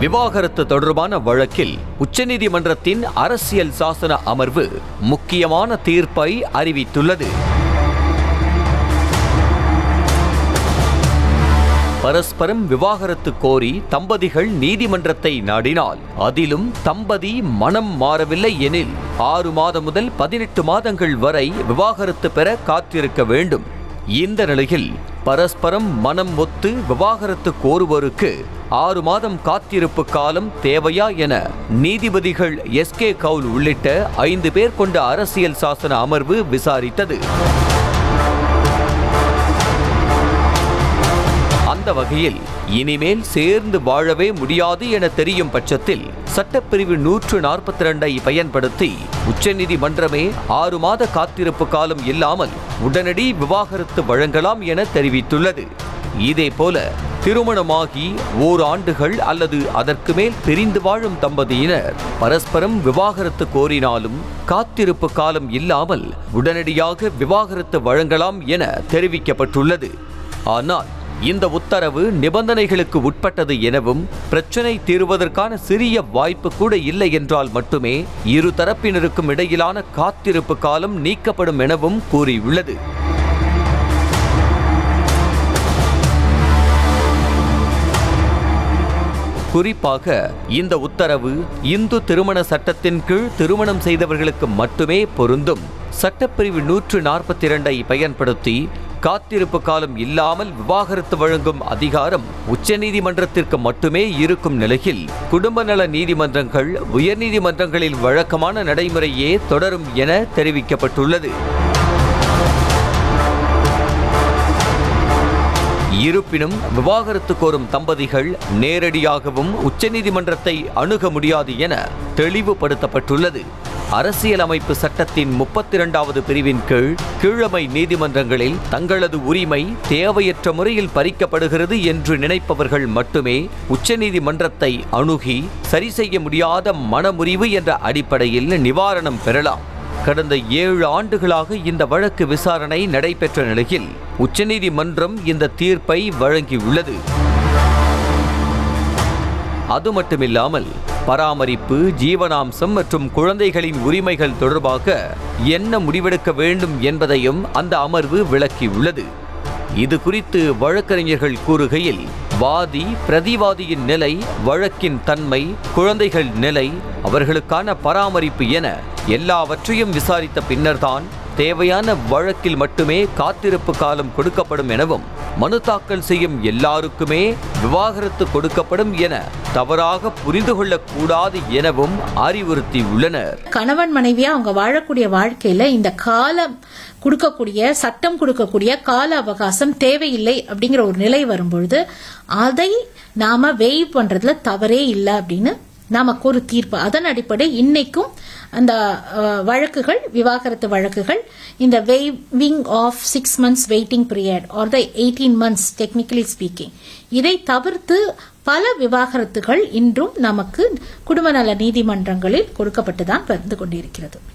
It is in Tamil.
விவாகரத்து தொடர்பான வழக்கில் உச்சநீதிமன்றத்தின் அரசியல் சாசன அமர்வு முக்கியமான தீர்ப்பை அறிவித்துள்ளது பரஸ்பரம் விவாகரத்து கோரி தம்பதிகள் நீதிமன்றத்தை நாடினால் அதிலும் தம்பதி மனம் மாறவில்லை எனில் ஆறு மாதம் முதல் பதினெட்டு மாதங்கள் வரை விவாகரத்து பெற காத்திருக்க வேண்டும் இந்த நிலையில் பரஸ்பரம் மனம் ஒத்து விவாகரத்து கோருவோருக்கு ஆறு மாதம் காத்திருப்பு காலம் தேவையா என நீதிபதிகள் எஸ் கே கவுல் உள்ளிட்ட ஐந்து பேர் கொண்ட அரசியல் சாசன அமர்வு விசாரித்தது அந்த வகையில் இனிமேல் சேர்ந்து வாழவே முடியாது என தெரியும் பட்சத்தில் சட்டப்பிரிவு நூற்று நாற்பத்தி ரெண்டை பயன்படுத்தி உச்சநீதிமன்றமே ஆறு மாத காத்திருப்பு காலம் இல்லாமல் உடனடி விவாகரத்து வழங்கலாம் என தெரிவித்துள்ளது இதேபோல திருமணமாகி ஓராண்டுகள் அல்லது அதற்கு மேல் பிரிந்து வாழும் தம்பதியினர் பரஸ்பரம் விவாகரத்து கோரினாலும் காத்திருப்பு காலம் இல்லாமல் உடனடியாக விவாகரத்து வழங்கலாம் என தெரிவிக்கப்பட்டுள்ளது ஆனால் இந்த உத்தரவு நிபந்தனைகளுக்கு உட்பட்டது எனவும் பிரச்சனை தீர்வதற்கான சிறிய வாய்ப்பு கூட இல்லை என்றால் மட்டுமே இரு தரப்பினருக்கும் இடையிலான காத்திருப்பு காலம் நீக்கப்படும் எனவும் கூறியுள்ளது குறிப்பாக இந்த உத்தரவு இந்து திருமண சட்டத்தின் கீழ் திருமணம் செய்தவர்களுக்கு மட்டுமே பொருந்தும் சட்டப்பிரிவு நூற்று நாற்பத்தி இரண்டை பயன்படுத்தி காத்திருப்பு காலம் இல்லாமல் விவாகரத்து வழங்கும் அதிகாரம் உச்சநீதிமன்றத்திற்கு மட்டுமே இருக்கும் நிலையில் குடும்ப நல நீதிமன்றங்கள் உயர்நீதிமன்றங்களில் வழக்கமான நடைமுறையே தொடரும் என தெரிவிக்கப்பட்டுள்ளது இருப்பினும் விவாகரத்து கோரும் தம்பதிகள் நேரடியாகவும் உச்சநீதிமன்றத்தை அணுக முடியாது என தெளிவுபடுத்தப்பட்டுள்ளது அரசியலமைப்பு சட்டத்தின் முப்பத்தி இரண்டாவது பிரிவின் கீழ் கீழமை நீதிமன்றங்களில் தங்களது உரிமை தேவையற்ற முறையில் பறிக்கப்படுகிறது என்று நினைப்பவர்கள் மட்டுமே உச்சநீதிமன்றத்தை அணுகி சரி செய்ய முடியாத மனமுறிவு என்ற அடிப்படையில் நிவாரணம் பெறலாம் கடந்த ஏழு ஆண்டுகளாக இந்த வழக்கு விசாரணை நடைபெற்ற நிலையில் உச்சநீதிமன்றம் இந்த தீர்ப்பை வழங்கியுள்ளது அது மட்டுமில்லாமல் பராமரிப்பு ஜீவனாம்சம் மற்றும் குழந்தைகளின் உரிமைகள் தொடர்பாக என்ன முடிவெடுக்க வேண்டும் என்பதையும் அந்த அமர்வு விளக்கியுள்ளது இது குறித்து வழக்கறிஞர்கள் கூறுகையில் வாதி பிரதிவாதியின் நிலை வழக்கின் தன்மை குழந்தைகள் நிலை அவர்களுக்கான பராமரிப்பு என எல்லாவற்றையும் விசாரித்த பின்னர்தான் தேவையான வழக்கில் மட்டுமே காத்திருப்பு காலம் கொடுக்கப்படும் எனவும் மனு தாக்கல் செய்யும் எல்லாருக்குமே விவாகரத்து கொடுக்கப்படும் என தவறாக புரிந்து கொள்ளக்கூடாது எனவும் அறிவுறுத்தியுள்ளனர் கணவன் மனைவியா அவங்க வாழக்கூடிய வாழ்க்கையில இந்த காலம் கொடுக்கக்கூடிய சட்டம் கொடுக்கக்கூடிய கால அவகாசம் தேவையில்லை அப்படிங்கிற ஒரு நிலை வரும்பொழுது அதை நாம வெயிவ் பண்றதுல தவறே இல்லை அப்படின்னு நமக்கு ஒரு தீர்ப்பு அதன் அடிப்படை இன்னைக்கும் அந்த அஹ், வழக்குகள் விவாகரத்து வழக்குகள் இந்த waiving of six months waiting period or the eighteen months technically speaking இதை தவிர்த்து பல விவாகரத்துகள் இன்றும் நமக்கு குடும்ப நல நீதிமன்றங்களில் கொடுக்கப்பட்டுதான் வந்து கொண்டிருக்கிறது